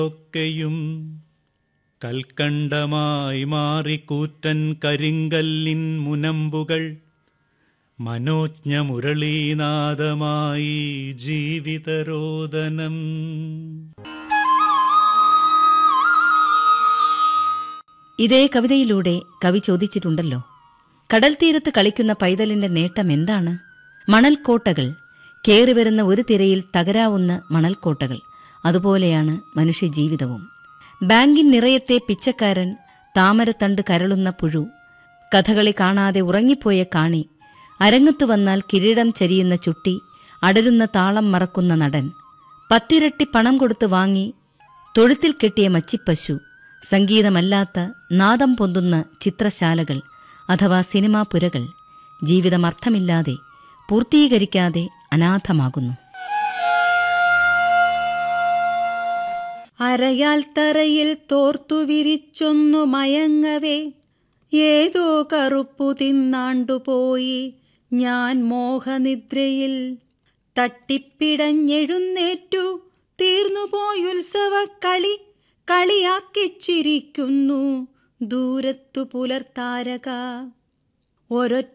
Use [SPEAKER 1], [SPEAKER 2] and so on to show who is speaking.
[SPEAKER 1] ഒക്കെയും കൽക്കണ്ടമായി മാറി കൂറ്റൻ കരിങ്കല്ലിൻ മുനമ്പുകൾ മനോജ്ഞ മുരളീനാദമായി ജീവിതരോദനം
[SPEAKER 2] ഇതേ കവിതയിലൂടെ കവി ചോദിച്ചിട്ടുണ്ടല്ലോ കടൽ തീരത്ത് കളിക്കുന്ന പൈതലിന്റെ നേട്ടം എന്താണ് മണൽക്കോട്ടകൾ കേറിവരുന്ന ഒരു തിരയിൽ തകരാവുന്ന മണൽക്കോട്ടകൾ അതുപോലെയാണ് മനുഷ്യജീവിതവും ബാങ്കിൻ നിറയത്തെ പിച്ചക്കാരൻ താമരത്തണ്ട് കരളുന്ന പുഴു കഥകളി കാണാതെ ഉറങ്ങിപ്പോയ കാണി അരങ്ങത്തു വന്നാൽ കിരീടം ചരിയുന്ന ചുട്ടി അടരുന്ന താളം മറക്കുന്ന നടൻ പത്തിരട്ടി പണം കൊടുത്ത് വാങ്ങി തൊഴുത്തിൽ കെട്ടിയ മച്ചിപ്പശു സംഗീതമല്ലാത്ത നാദം പൊന്തുന്ന ചിത്രശാലകൾ അഥവാ സിനിമാ പുരകൾ ജീവിതം അർത്ഥമില്ലാതെ പൂർത്തീകരിക്കാതെ അനാഥമാകുന്നു
[SPEAKER 3] അരയാൽ തറയിൽ തോർത്തു വിരിച്ചൊന്നു മയങ്ങവേ ഏതോ കറുപ്പു തിന്നാണ്ടുപോയി ഞാൻ മോഹനിദ്രയിൽ തട്ടിപ്പിടഞ്ഞെഴുന്നേറ്റു തീർന്നുപോയുത്സവ കളി കളിയാക്കിച്ചിരിക്കുന്നു ദൂരത്തു പുലർത്താരക ഒരൊറ്റ